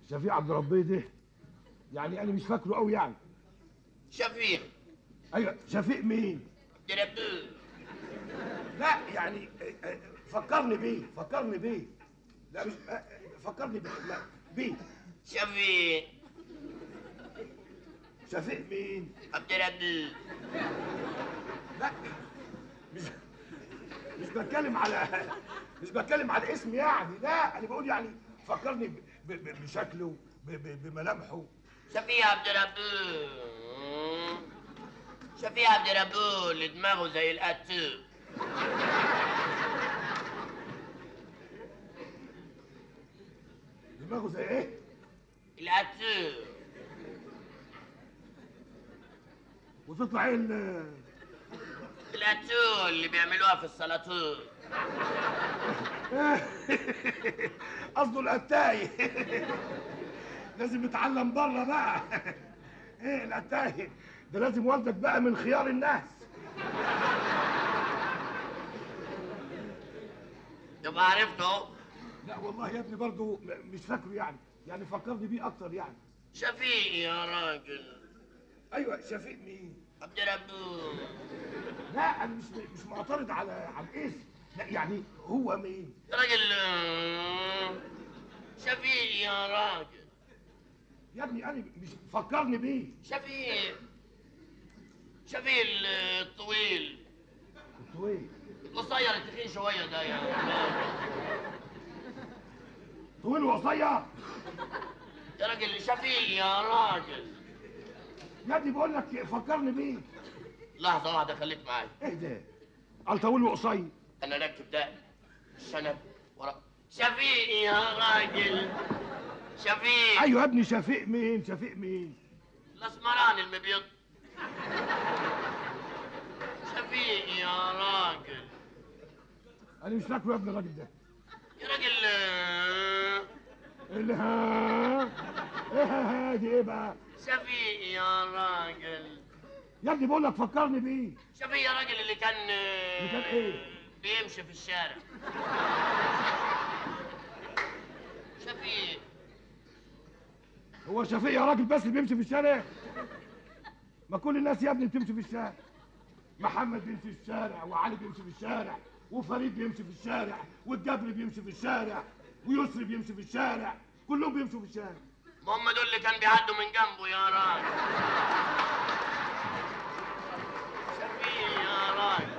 شفيق عبد ربي ده يعني انا مش فاكره قوي يعني شفيق ايوه شفيق مين دربو لا يعني آه، آه، فكرني بيه فكرني بيه لا مش آه، آه، فكرني بيه لا بيه شفيق شفيق مين عبد ربو لا مش مش بتكلم على مش بتكلم على اسم يعني لا انا بقول يعني فكرني ب- ب- بشكله ب- ب- بملامحه شفيق عبد ربو شفيق عبد ربو اللي دماغه زي القتو دماغه زي ايه القتو وتطلع ايه ال- القتو اللي بيعملوها في السلطات قصده القتاي لازم نتعلم بره بقى ايه القتاي ده لازم والدك بقى من خيار الناس تبقى عرفته لا والله يا ابني برضو م- مش فاكره يعني يعني فكرني بيه اكتر يعني شفيق يا راجل ايوه شفيق مين عبد ربو لا انا مش مش معترض على على الاسم لا يعني هو مين راجل آه، شفيق يا راجل يا ابني انا مش فكرني بيه شفيق شفيق الطويل طويل القصير التخين شويه ده يعني طويل وقصير يا راجل شفيق يا راجل يا ابني بقول لك فكرني بيه لحظه واحده خليك معايا ايه ده قال طويل وقصير انا راكب ده الشنب ورا شفيق يا راجل شفيق ايوه يا ابني شفيق مين شفيق مين الاسمراني المبيض شفيق يا راجل انا مش فاكره يا ابني الراجل ده يا راجل آه، اللي ها ايه ها ها دي ايه بقى شفيق يا راجل يا ابني بقول لك فكرني بيه شفيق يا راجل اللي كان آه، اللي كان إيه؟ بيمشي في الشارع شفيق هو شفيق يا راجل بس اللي بيمشي في الشارع ما كل الناس يا ابني بتمشي في الشارع محمد بيمشي في الشارع وعلي بيمشي في الشارع وفريد بيمشي في الشارع والجبري بيمشي في الشارع ويسري بيمشي في الشارع كلهم بيمشوا في الشارع ما هم دول اللي كان بيعدوا من جنبه يا راجل شفيق يا راجل